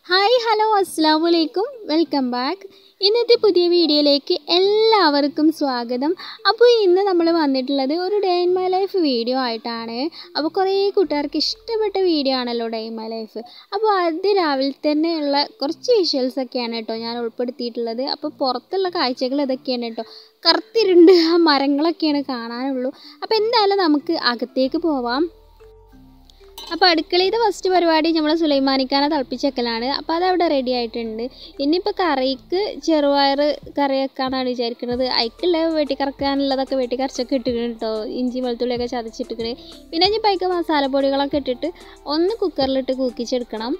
hi hello അസ്സാം വലൈക്കും welcome back ഇന്നത്തെ പുതിയ വീഡിയോയിലേക്ക് എല്ലാവർക്കും സ്വാഗതം അപ്പോൾ ഇന്ന് നമ്മൾ വന്നിട്ടുള്ളത് ഒരു day in my life video ആയിട്ടാണ് അപ്പോൾ കുറേ കൂട്ടുകാർക്ക് ഇഷ്ടപ്പെട്ട വീഡിയോ ആണല്ലോ ഡേ ഇൻ മൈ ലൈഫ് അപ്പോൾ അത് രാവിലെ തന്നെയുള്ള കുറച്ച് വിഷ്വൽസ് ഒക്കെയാണ് കേട്ടോ ഞാൻ ഉൾപ്പെടുത്തിയിട്ടുള്ളത് അപ്പോൾ പുറത്തുള്ള കാഴ്ചകൾ ഇതൊക്കെയാണ് കേട്ടോ കറുത്തിരുണ്ട് ആ മരങ്ങളൊക്കെയാണ് കാണാനുള്ളൂ അപ്പോൾ എന്തായാലും നമുക്ക് അകത്തേക്ക് പോവാം അപ്പോൾ അടുക്കളയുടെ ഫസ്റ്റ് പരിപാടി നമ്മൾ സുലൈമാനിക്കാനെ തിളപ്പിച്ചേക്കലാണ് അപ്പോൾ അതവിടെ റെഡി ആയിട്ടുണ്ട് ഇനിയിപ്പോൾ കറിക്ക് ചെറുപയർ കറി വെക്കാനാണ് വിചാരിക്കുന്നത് അതിക്കുള്ള വെട്ടിക്കറക്കാനുള്ളതൊക്കെ വെട്ടിക്കറച്ചൊക്കെ ഇട്ടിട്ടുണ്ട് കേട്ടോ ഇഞ്ചി വെളുത്തുള്ളിയൊക്കെ ചതച്ചിട്ടിക്കണേ പിന്നെ ഇനിയിപ്പോൾ അതിക്ക് മസാലപ്പൊടികളൊക്കെ ഇട്ടിട്ട് ഒന്ന് കുക്കറിലിട്ട് കൂക്കിച്ചെടുക്കണം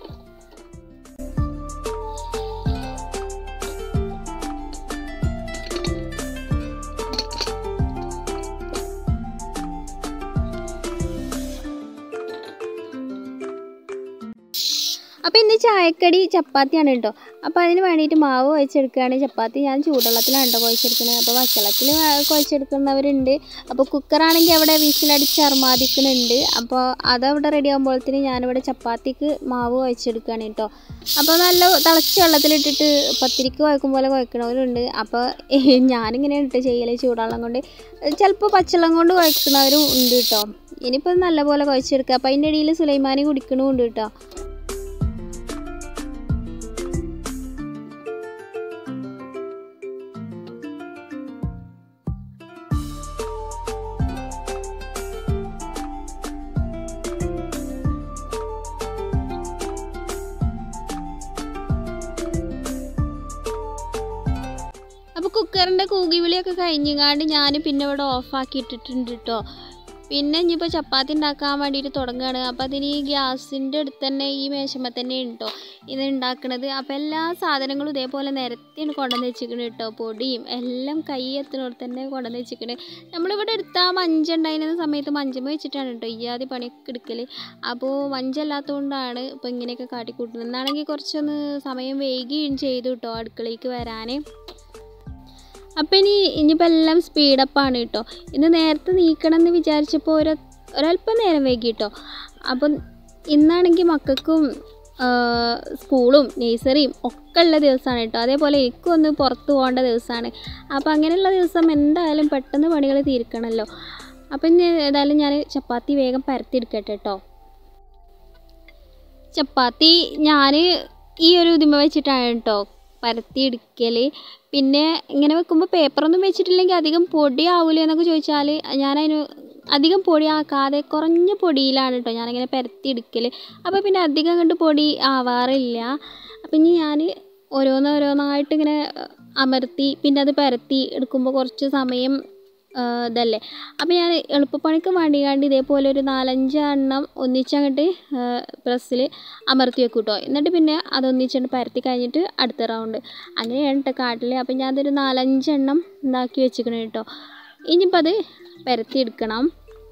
അപ്പോൾ ഇന്ന് ചായക്കടി ചപ്പാത്തിയാണ് കേട്ടോ അപ്പോൾ അതിന് വേണ്ടിയിട്ട് മാവ് കുഴച്ചെടുക്കുകയാണ് ചപ്പാത്തി ഞാൻ ചൂടുവെള്ളത്തിലാണ് കേട്ടോ കുഴച്ചെടുക്കുന്നത് അപ്പോൾ പച്ചവെള്ളത്തിൽ കുഴച്ചെടുക്കുന്നവരുണ്ട് അപ്പോൾ കുക്കറാണെങ്കിൽ അവിടെ വിസിലടിച്ച് അർമാദിക്കുന്നുണ്ട് അപ്പോൾ അതവിടെ റെഡി ആകുമ്പോഴത്തേന് ഞാനിവിടെ ചപ്പാത്തിക്ക് മാവ് കുഴച്ചെടുക്കുകയാണ് കേട്ടോ അപ്പോൾ നല്ല തിളച്ച വെള്ളത്തിലിട്ടിട്ട് പത്തിരിക്ക് കുഴക്കും പോലെ കുഴക്കണവരുണ്ട് അപ്പോൾ ഞാനിങ്ങനെ ഇട്ട് ചെയ്യൽ ചൂടുവെള്ളം കൊണ്ട് ചിലപ്പോൾ പച്ചവെള്ളം കൊണ്ട് കുഴക്കുന്നവരും ഉണ്ട് കേട്ടോ ഇനിയിപ്പോൾ നല്ലപോലെ കുഴച്ചെടുക്കുക അപ്പോൾ അതിൻ്റെ ഇടയിൽ സുലൈമാനി കുടിക്കണമുണ്ട് കേട്ടോ അപ്പോൾ കുക്കറിൻ്റെ കൂകിവിളിയൊക്കെ കഴിഞ്ഞങ്ങാണ്ട് ഞാൻ പിന്നെ ഇവിടെ ഓഫാക്കി ഇട്ടിട്ടുണ്ട് കേട്ടോ പിന്നെ ഇനിയിപ്പോൾ ചപ്പാത്തി ഉണ്ടാക്കാൻ വേണ്ടിയിട്ട് തുടങ്ങുകയാണ് അപ്പോൾ അതിന് ഈ ഗ്യാസിൻ്റെ അടുത്ത് തന്നെ ഈ മേശമ്മ തന്നെ ഉണ്ടോ ഇത് ഉണ്ടാക്കുന്നത് അപ്പോൾ എല്ലാ സാധനങ്ങളും ഇതേപോലെ നിരത്തിയാണ് കൊണ്ടുവന്ന് വെച്ചിരിക്കുന്നത് കേട്ടോ പൊടിയും എല്ലാം കൈ എത്തുന്നിടത്ത് തന്നെ കൊണ്ടുവന്ന് വെച്ചിരിക്കുന്നത് നമ്മളിവിടെ എടുത്താൽ മഞ്ച ഉണ്ടായിരുന്ന സമയത്ത് മഞ്ചമ്മ വെച്ചിട്ടാണ് കേട്ടോ ഈ ആദ്യം പണിയൊക്കെ എടുക്കൽ അപ്പോൾ മഞ്ചല്ലാത്തതുകൊണ്ടാണ് ഇപ്പോൾ ഇങ്ങനെയൊക്കെ കാട്ടിക്കൂട്ടുന്നത് എന്നാണെങ്കിൽ കുറച്ചൊന്ന് സമയം വൈകിയും ചെയ്തു കേട്ടോ അടുക്കളയ്ക്ക് വരാൻ അപ്പം ഇനി ഇനിയിപ്പോൾ എല്ലാം സ്പീഡപ്പാണ് കേട്ടോ ഇന്ന് നേരത്തെ നീക്കണം എന്ന് വിചാരിച്ചപ്പോൾ ഒരു ഒരല്പം നേരം വൈകി കേട്ടോ അപ്പം ഇന്നാണെങ്കിൽ മക്കൾക്കും സ്കൂളും നേഴ്സറിയും ഒക്കെ ഉള്ള ദിവസമാണ് കേട്ടോ അതേപോലെ എനിക്കും ഒന്ന് പുറത്ത് പോകേണ്ട ദിവസമാണ് അപ്പോൾ അങ്ങനെയുള്ള ദിവസം എന്തായാലും പെട്ടെന്ന് പണികൾ തീർക്കണമല്ലോ അപ്പം ഇനി ഏതായാലും ഞാൻ ചപ്പാത്തി വേഗം പരത്തിയെടുക്കട്ടെ കേട്ടോ ചപ്പാത്തി ഞാൻ ഈ ഒരു ഇതിമ വെച്ചിട്ടാണ് കേട്ടോ പരത്തിയെടുക്കൽ പിന്നെ ഇങ്ങനെ വെക്കുമ്പോൾ പേപ്പറൊന്നും വെച്ചിട്ടില്ലെങ്കിൽ അധികം പൊടി ആവില്ല എന്നൊക്കെ ചോദിച്ചാൽ ഞാനതിന് അധികം പൊടി ആക്കാതെ കുറഞ്ഞ പൊടിയിലാണ് കേട്ടോ ഞാനിങ്ങനെ പരത്തിയെടുക്കൽ അപ്പോൾ പിന്നെ അധികം കണ്ട് പൊടി ആവാറില്ല അപ്പം ഇനി ഞാൻ ഓരോന്ന് ഓരോന്നായിട്ട് ഇങ്ങനെ അമർത്തി പിന്നെ അത് പരത്തി എടുക്കുമ്പോൾ കുറച്ച് സമയം ഇതല്ലേ അപ്പോൾ ഞാൻ എളുപ്പപ്പണിക്ക് വേണ്ടിയാണ്ട് ഇതേപോലെ ഒരു നാലഞ്ച് എണ്ണം ഒന്നിച്ചങ്ങോട്ട് പ്രസ്സിൽ അമർത്തി വെക്കും കേട്ടോ എന്നിട്ട് പിന്നെ അതൊന്നിച്ചങ്ങോട്ട് പരത്തി കഴിഞ്ഞിട്ട് അടുത്ത റൗണ്ട് അങ്ങനെയാണ് കേട്ടോ കാട്ടിൽ അപ്പോൾ ഞാനതൊരു നാലഞ്ചെണ്ണം ഇതാക്കി വെച്ചിരിക്കണം കേട്ടോ ഇനിയിപ്പോൾ അത് പരത്തി എടുക്കണം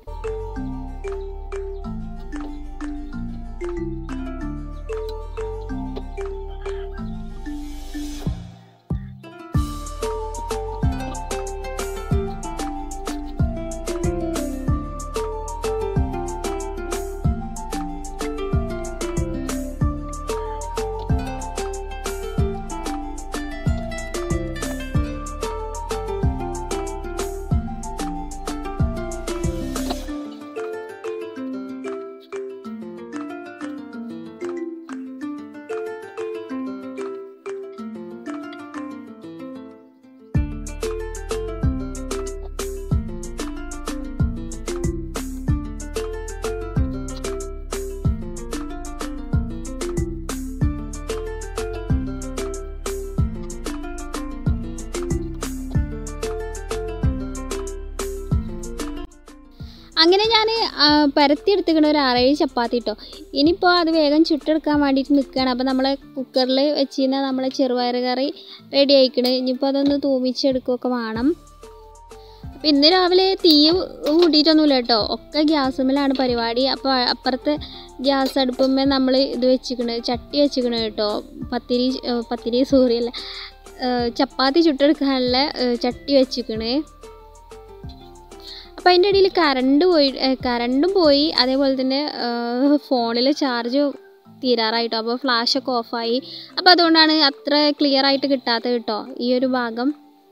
അങ്ങനെ ഞാൻ പരത്തിയെടുത്തിക്കണ ഒരു ആറേഴ് ചപ്പാത്തി കേട്ടോ ഇനിയിപ്പോൾ അത് വേഗം ചുട്ടെടുക്കാൻ വേണ്ടിയിട്ട് നിൽക്കുകയാണ് അപ്പോൾ നമ്മൾ കുക്കറിൽ വെച്ചിരുന്ന നമ്മളെ ചെറുപയർ കറി റെഡി ആയിക്കണ് ഇനിയിപ്പോൾ അതൊന്ന് തൂമിച്ചെടുക്കുകയൊക്കെ വേണം അപ്പോൾ ഇന്ന് രാവിലെ തീ കൂട്ടിയിട്ടൊന്നുമില്ല കേട്ടോ ഒക്കെ ഗ്യാസുമ്മലാണ് പരിപാടി അപ്പോൾ അപ്പുറത്തെ ഗ്യാസ് അടുപ്പുമ്മേ നമ്മൾ ഇത് വെച്ചിക്കണ് ചട്ടി വെച്ചിക്കണ് കേട്ടോ പത്തിരി പത്തിരി സോറിയല്ല ചപ്പാത്തി ചുട്ടെടുക്കാനുള്ള ചട്ടി വെച്ചിക്കണ് അപ്പോൾ അതിൻ്റെ ഇടയിൽ കറണ്ട് പോയി കറണ്ടും പോയി അതേപോലെ തന്നെ ഫോണിൽ ചാർജ് തീരാറായിട്ടോ അപ്പോൾ ഫ്ലാഷൊക്കെ ഓഫായി അപ്പോൾ അതുകൊണ്ടാണ് അത്ര ക്ലിയർ ആയിട്ട് കിട്ടാത്തത് കേട്ടോ ഈ ഒരു ഭാഗം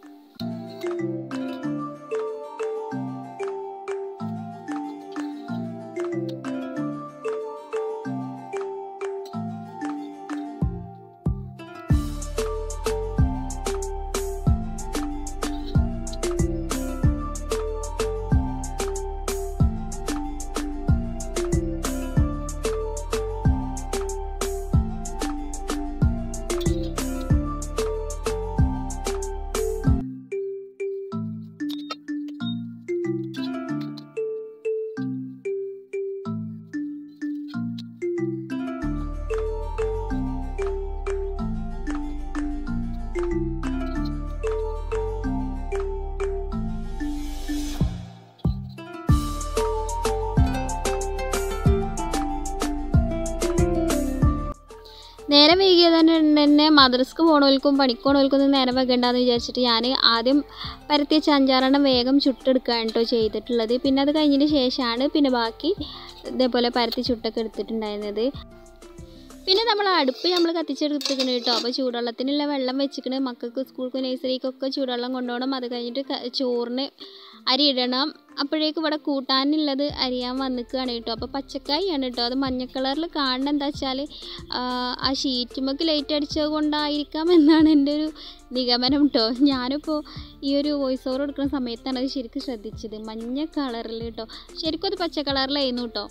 നേരം വൈകിയത് തന്നെ തന്നെ മദ്രസ്ക്ക് പോണവൽക്കും പണിക്ക് പോണവൽക്കും ഒന്നും നേരം വെക്കണ്ടെന്ന് വിചാരിച്ചിട്ട് ഞാൻ ആദ്യം പരത്തി വെച്ച അഞ്ചാറെണ്ണം വേഗം ചുട്ടെടുക്കുകയാണ് കേട്ടോ ചെയ്തിട്ടുള്ളത് പിന്നെ അത് കഴിഞ്ഞതിന് ശേഷമാണ് പിന്നെ ബാക്കി ഇതേപോലെ പരത്തി ചുട്ടൊക്കെ എടുത്തിട്ടുണ്ടായിരുന്നത് പിന്നെ നമ്മൾ അടുപ്പ് നമ്മൾ കത്തിച്ചെടുത്തിരിക്കണം കേട്ടോ അപ്പോൾ ചൂടുവെള്ളത്തിനുള്ള വെള്ളം വെച്ചിക്കണ് മക്കൾക്ക് സ്കൂൾക്ക് നഴ്സറിക്കൊക്കെ ചൂടുവെള്ളം കൊണ്ടുപോകണം അത് കഴിഞ്ഞിട്ട് ക- ചോറിന് അരി ഇടണം അപ്പോഴേക്ക് ഇവിടെ കൂട്ടാനുള്ളത് അരിയാൻ വന്നിക്കുകയാണ് കേട്ടോ അപ്പോൾ പച്ചക്കായാണ് കേട്ടോ അത് മഞ്ഞ കളറിൽ കാണുന്നത് എന്താ വെച്ചാൽ ആ ഷീറ്റുമ്മക്ക് ലൈറ്റ് അടിച്ചത് കൊണ്ടായിരിക്കാം എന്നാണ് എൻ്റെ ഒരു നിഗമനം കേട്ടോ ഞാനിപ്പോൾ ഈ ഒരു വോയിസ് ഓവർ എടുക്കുന്ന സമയത്താണ് അത് ശരിക്കും ശ്രദ്ധിച്ചത് മഞ്ഞ കളറിൽ കേട്ടോ ശരിക്കും അത് പച്ച കളറിലായിരുന്നു കേട്ടോ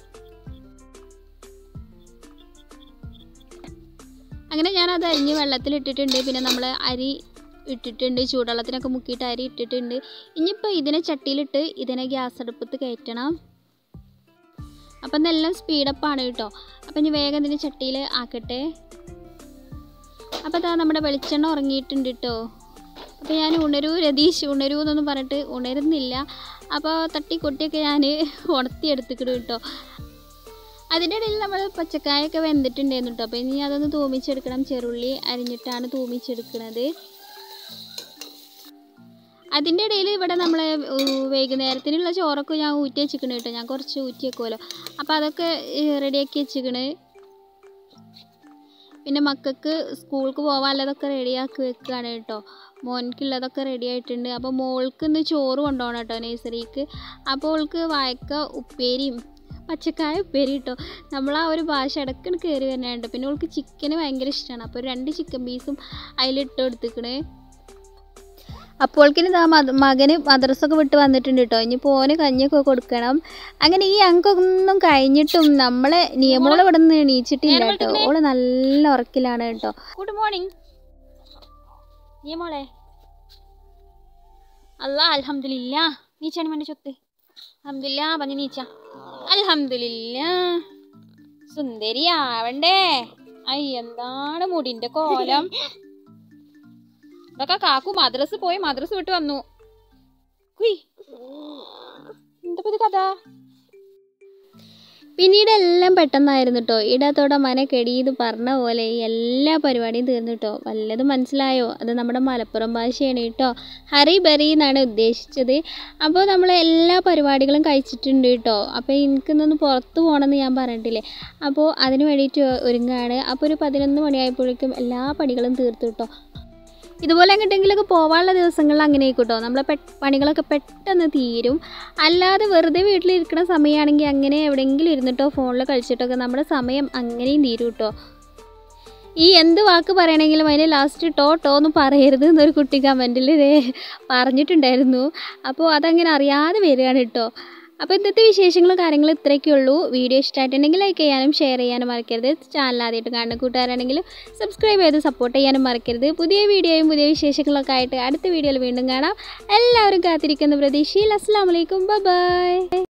അങ്ങനെ ഞാനത് അരിഞ്ഞ് വെള്ളത്തിലിട്ടിട്ടുണ്ട് പിന്നെ നമ്മൾ അരി ഇട്ടിട്ടുണ്ട് ചൂടുവെള്ളത്തിനൊക്കെ മുക്കിയിട്ട് അരി ഇട്ടിട്ടുണ്ട് ഇനിയിപ്പോൾ ഇതിനെ ചട്ടിയിലിട്ട് ഇതിനെ ഗ്യാസ് അടുപ്പത്ത് കയറ്റണം അപ്പം ഇതെല്ലാം സ്പീഡപ്പാണ് കേട്ടോ അപ്പം ഇനി വേഗം ഇതിനെ ചട്ടിയിൽ ആക്കട്ടെ അപ്പോൾ അതാ നമ്മുടെ വെളിച്ചെണ്ണ ഉറങ്ങിയിട്ടുണ്ട് കേട്ടോ അപ്പോൾ ഞാൻ ഉണരൂ രതീഷ് ഉണരൂ എന്നൊന്നും പറഞ്ഞിട്ട് ഉണരുന്നില്ല അപ്പോൾ തട്ടി കൊട്ടിയൊക്കെ ഞാൻ ഉണർത്തിയെടുത്തിക്കിടും കേട്ടോ അതിൻ്റെ ഇടയിൽ നമ്മൾ പച്ചക്കായൊക്കെ വെന്തിട്ടുണ്ടായിരുന്നു കേട്ടോ അപ്പോൾ ഇനി അതൊന്ന് തൂമിച്ചെടുക്കണം ചെറുള്ളി അരിഞ്ഞിട്ടാണ് തൂമിച്ചെടുക്കുന്നത് അതിൻ്റെ ഇടയിൽ ഇവിടെ നമ്മൾ വൈകുന്നേരത്തിനുള്ള ചോറൊക്കെ ഞാൻ ഊറ്റി വെച്ചിക്കണ് കേട്ടോ ഞാൻ കുറച്ച് ഊറ്റി വെക്കുമല്ലോ അപ്പോൾ അതൊക്കെ റെഡിയാക്കി വെച്ചിക്കണ് പിന്നെ മക്കൾക്ക് സ്കൂൾക്ക് പോകാനുള്ളതൊക്കെ റെഡിയാക്കി വെക്കുകയാണ് കേട്ടോ മോനിക്കുള്ളതൊക്കെ റെഡി ആയിട്ടുണ്ട് അപ്പോൾ മോൾക്ക് ഇന്ന് ചോറ് കൊണ്ടുപോകണം കേട്ടോ നഴ്സറിക്ക് അപ്പോൾ അവൾക്ക് വായക്ക ഉപ്പേരിയും പച്ചക്കായ ഉപ്പേരി കിട്ടോ നമ്മൾ ആ ഒരു ഭാഷ ഇടയ്ക്കിന് കയറി വരുന്നുണ്ട് പിന്നെ അവൾക്ക് ചിക്കന് ഭയങ്കര ഇഷ്ടമാണ് അപ്പോൾ രണ്ട് ചിക്കൻ പീസും അതിലിട്ട് കൊടുത്തിക്കണ് അപ്പോൾക്കിന് ഇതാ മത മകന് മദ്രസൊക്കെ വിട്ട് വന്നിട്ടുണ്ട് കേട്ടോ ഇനി പോന് കഞ്ഞിയൊക്കെ കൊടുക്കണം അങ്ങനെ ഈ അങ്കൊന്നും കഴിഞ്ഞിട്ടും നമ്മളെ നിയമോള് ഇവിടെ നിന്ന് എണീച്ചിട്ടില്ല കേട്ടോ ഓള് നല്ല ഉറക്കിലാണ് കേട്ടോ ഗുഡ് മോർണിംഗ് നീ മോളെ അല്ല അൽഹംദുലില്ല നീച്ചാണ് വേണ്ട ചൊത്ത് അൽഹംദുലില്ല പറഞ്ഞു നീച്ച അൽഹംദുലില്ല സുന്ദരിയാവണ്ടേ ഐ എന്താണ് മുടിന്റെ കോലം ഇതൊക്കെ കാക്കു മദ്രസ് പോയി മദ്രസ് വിട്ട് വന്നു കുയ് എന്താ ഇത് കഥ പിന്നീട് എല്ലാം പെട്ടെന്നായിരുന്നു കേട്ടോ ഇടത്തോടെ മന കെടിയത് പറഞ്ഞ പോലെ ഈ എല്ലാ പരിപാടിയും തീർന്നു കേട്ടോ വല്ലതും മനസ്സിലായോ അത് നമ്മുടെ മലപ്പുറം ഭാഷയാണ് കേട്ടോ ഹറി ബറി എന്നാണ് ഉദ്ദേശിച്ചത് അപ്പോൾ നമ്മൾ എല്ലാ പരിപാടികളും കഴിച്ചിട്ടുണ്ട് കേട്ടോ അപ്പോൾ എനിക്കിന്നൊന്ന് പുറത്ത് പോകണമെന്ന് ഞാൻ പറഞ്ഞിട്ടില്ലേ അപ്പോൾ അതിന് വേണ്ടിയിട്ട് ഒരുങ്ങാണ് അപ്പോൾ ഒരു പതിനൊന്ന് മണിയായപ്പോഴേക്കും എല്ലാ പണികളും തീർത്തു കേട്ടോ ഇതുപോലെ എങ്ങോട്ടെങ്കിലൊക്കെ പോകാനുള്ള ദിവസങ്ങളിൽ അങ്ങനെ ആയിക്കോട്ടോ നമ്മളെ പെ പണികളൊക്കെ പെട്ടെന്ന് തീരും അല്ലാതെ വെറുതെ വീട്ടിലിരിക്കുന്ന സമയമാണെങ്കിൽ അങ്ങനെ എവിടെയെങ്കിലും ഇരുന്നിട്ടോ ഫോണിൽ കളിച്ചിട്ടൊക്കെ നമ്മുടെ സമയം അങ്ങനെയും തീരും കേട്ടോ ഈ എന്ത് വാക്ക് പറയണമെങ്കിലും അതിന് ലാസ്റ്റ് ടോ ടോ എന്ന് പറയരുത് എന്നൊരു കുട്ടി കമൻറ്റിൽ പറഞ്ഞിട്ടുണ്ടായിരുന്നു അപ്പോൾ അതങ്ങനെ അറിയാതെ വരികയാണ് കേട്ടോ അപ്പോൾ ഇന്നത്തെ വിശേഷങ്ങളും കാര്യങ്ങളും ഇത്രയൊക്കെ ഉള്ളൂ വീഡിയോ ഇഷ്ടമായിട്ടുണ്ടെങ്കിൽ ലൈക്ക് ചെയ്യാനും ഷെയർ ചെയ്യാനും മറക്കരുത് ചാനൽ ആദ്യമായിട്ട് കാണുന്ന കൂട്ടുകാരാണെങ്കിൽ സബ്സ്ക്രൈബ് ചെയ്ത് സപ്പോർട്ട് ചെയ്യാനും മറക്കരുത് പുതിയ വീഡിയോയും പുതിയ വിശേഷങ്ങളൊക്കെ ആയിട്ട് അടുത്ത വീഡിയോയിൽ വീണ്ടും കാണാം എല്ലാവരും കാത്തിരിക്കുന്ന പ്രതീക്ഷയിൽ അസ്സാം വലൈക്കും ബൈ